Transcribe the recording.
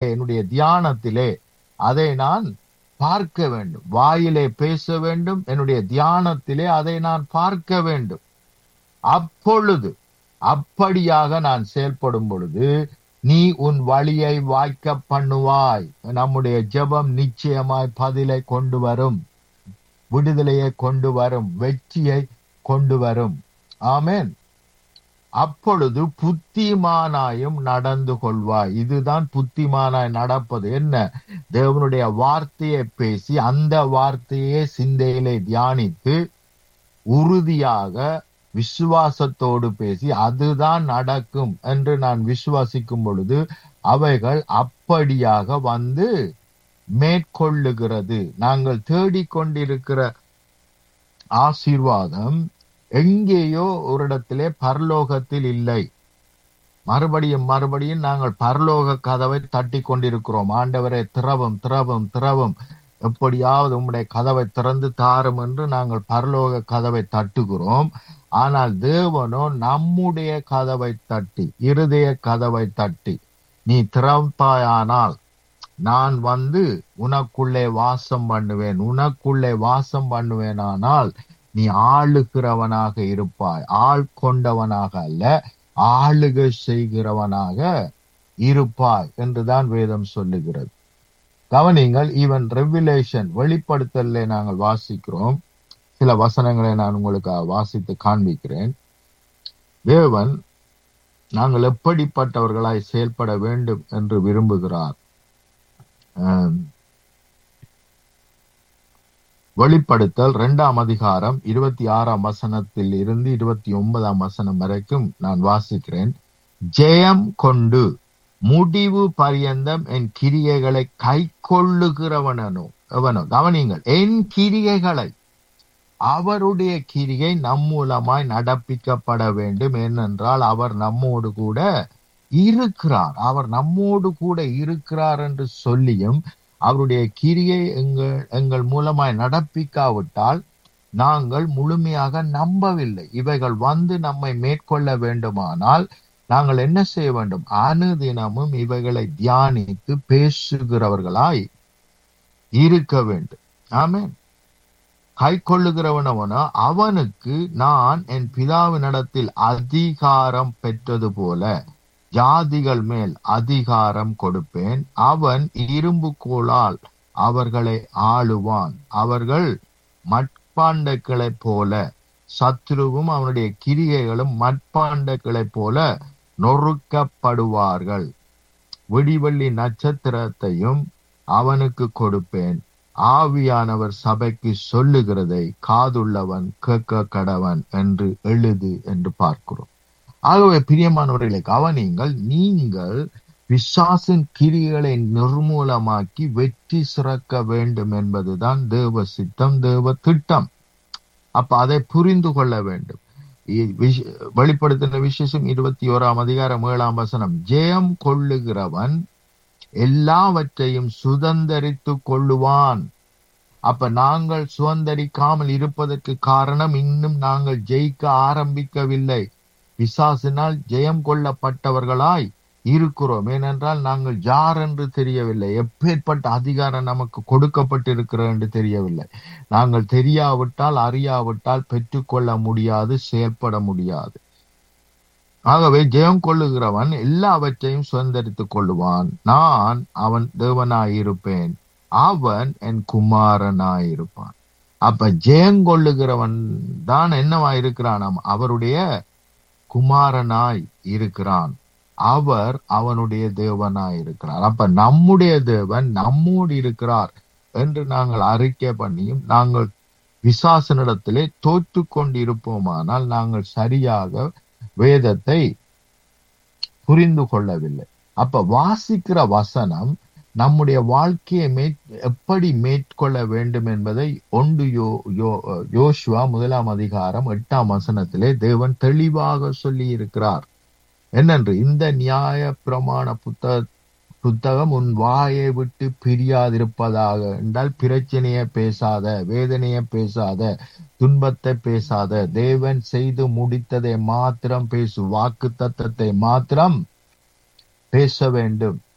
என்னுடைய தியானத்திலே அதை நான் பார்க்க வேண்டும் வாயிலே பேச வேண்டும் என்னுடைய தியானத்திலே அதை நான் பார்க்க வேண்டும் அப்பொழுது அப்படியாக நான் செயல்படும் பொழுது நீ உன் வழியை வாய்க்க பண்ணுவாய் நம்முடைய ஜெபம் நிச்சயமாய் பதிலை கொண்டு வரும் விடுதலையை கொண்டு வரும் வெற்றியை கொண்டு வரும் ஆமென் அப்பொழுது புத்திமானாயும் நடந்து கொள்வாய் இதுதான் புத்திமானாய் நடப்பது என்ன தேவனுடைய வார்த்தையை பேசி அந்த வார்த்தையே சிந்தையிலே தியானித்து உறுதியாக விசுவாசத்தோடு பேசி அதுதான் நடக்கும் என்று நான் விசுவாசிக்கும் பொழுது அவைகள் அப்படியாக வந்து மேற்கொள்ளுகிறது நாங்கள் தேடிக்கொண்டிருக்கிற ஆசீர்வாதம் எங்கேயோ ஒரு இடத்திலே பரலோகத்தில் இல்லை மறுபடியும் மறுபடியும் நாங்கள் பரலோக கதவை தட்டி கொண்டிருக்கிறோம் ஆண்டவரே திரவம் திரவம் திரவம் எப்படியாவது உம்முடைய கதவை திறந்து தாரும் என்று நாங்கள் பரலோக கதவை தட்டுகிறோம் ஆனால் தேவனோ நம்முடைய கதவை தட்டி இருதய கதவை தட்டி நீ திறப்பாயானால் நான் வந்து உனக்குள்ளே வாசம் பண்ணுவேன் உனக்குள்ளே வாசம் பண்ணுவேனானால் நீ ஆளுகிறவனாக இருப்பாய் ஆள் கொண்டவனாக அல்ல ஆளுகை செய்கிறவனாக இருப்பாய் என்றுதான் வேதம் சொல்லுகிறது கவனிங்கள் ஈவன் ரெவிலேஷன் வெளிப்படுத்தலே நாங்கள் வாசிக்கிறோம் சில வசனங்களை நான் உங்களுக்கு வாசித்து காண்பிக்கிறேன் தேவன் நாங்கள் எப்படிப்பட்டவர்களாய் செயல்பட வேண்டும் என்று விரும்புகிறார் ஆம். வெளிப்படுத்தல் இரண்டாம் அதிகாரம் இருபத்தி ஆறாம் வசனத்தில் இருந்து இருபத்தி ஒன்பதாம் வசனம் வரைக்கும் நான் வாசிக்கிறேன் ஜெயம் கொண்டு முடிவு பரியந்தம் என் கிரியைகளை கை கொள்ளுகிறவனோ எவனோ கவனிங்கள் என் கிரியைகளை அவருடைய கிரியை நம் மூலமாய் நடப்பிக்கப்பட வேண்டும் ஏனென்றால் அவர் நம்மோடு கூட இருக்கிறார் அவர் நம்மோடு கூட இருக்கிறார் என்று சொல்லியும் அவருடைய கிரியை எங்கள் எங்கள் மூலமாய் நடப்பிக்காவிட்டால் நாங்கள் முழுமையாக நம்பவில்லை இவைகள் வந்து நம்மை மேற்கொள்ள வேண்டுமானால் நாங்கள் என்ன செய்ய வேண்டும் அனுதினமும் இவைகளை தியானித்து பேசுகிறவர்களாய் இருக்க வேண்டும் ஆமென் கை கொள்ளுகிறவனவனோ அவனுக்கு நான் என் பிதாவினிடத்தில் அதிகாரம் பெற்றது போல ஜாதிகள் மேல் அதிகாரம் கொடுப்பேன் அவன் இரும்பு கோலால் அவர்களை ஆளுவான் அவர்கள் மட்பாண்டங்களைப் போல சத்ருவும் அவனுடைய கிரியைகளும் மட்பாண்டங்களைப் போல நொறுக்கப்படுவார்கள் விடிவெள்ளி நட்சத்திரத்தையும் அவனுக்கு கொடுப்பேன் ஆவியானவர் சபைக்கு சொல்லுகிறதை காதுள்ளவன் கேட்க கடவன் என்று எழுது என்று பார்க்கிறோம் ஆகவே பிரியமானவர்களை கவனிங்கள் நீங்கள் பிசாசின் கிரிகளை நிர்மூலமாக்கி வெற்றி சிறக்க வேண்டும் என்பதுதான் தேவ சித்தம் தேவ திட்டம் அப்ப அதை புரிந்து கொள்ள வேண்டும் இ- விஷ- வெளிப்படுத்தின விசேஷம் இருபத்தி ஓராம் அதிகாரம் ஏழாம் வசனம் ஜெயம் கொள்ளுகிறவன் எல்லாவற்றையும் சுதந்தரித்துக் கொள்ளுவான் அப்ப நாங்கள் சுதந்தரிக்காமல் இருப்பதற்கு காரணம் இன்னும் நாங்கள் ஜெயிக்க ஆரம்பிக்கவில்லை பிசாசினால் ஜெயம் கொள்ளப்பட்டவர்களாய் இருக்கிறோம் ஏனென்றால் நாங்கள் யார் என்று தெரியவில்லை எப்பேற்பட்ட அதிகாரம் நமக்கு கொடுக்கப்பட்டிருக்கிறது என்று தெரியவில்லை நாங்கள் தெரியாவிட்டால் அறியாவிட்டால் பெற்றுக்கொள்ள முடியாது செயல்பட முடியாது ஆகவே ஜெயம் கொள்ளுகிறவன் எல்லாவற்றையும் சுதந்திரித்துக் கொள்ளுவான் நான் அவன் தேவனாயிருப்பேன் அவன் என் குமாரனாயிருப்பான் அப்ப ஜெயம் கொள்ளுகிறவன் தான் என்னவாயிருக்கிறானாம் அவருடைய குமாரனாய் இருக்கிறான் அவர் அவனுடைய தேவனாய் இருக்கிறார் அப்ப நம்முடைய தேவன் நம்மோடு இருக்கிறார் என்று நாங்கள் அறிக்கை பண்ணியும் நாங்கள் விசாசனிடத்திலே தோற்று கொண்டிருப்போமானால் நாங்கள் சரியாக வேதத்தை புரிந்து கொள்ளவில்லை அப்ப வாசிக்கிற வசனம் நம்முடைய வாழ்க்கையை மேற்- எப்படி மேற்கொள்ள வேண்டும் என்பதை ஒன்று யோ யோ யோசுவா முதலாம் அதிகாரம் எட்டாம் வசனத்திலே தேவன் தெளிவாக சொல்லி இருக்கிறார் என்னென்று இந்த நியாய பிரமாண புத்தக புத்தகம் உன் வாயை விட்டு பிரியாதிருப்பதாக என்றால் பிரச்சனையை பேசாத வேதனையை பேசாத துன்பத்தை பேசாத தேவன் செய்து முடித்ததை மாத்திரம் பேசு வாக்கு தத்தத்தை மாத்திரம் பேச வேண்டும்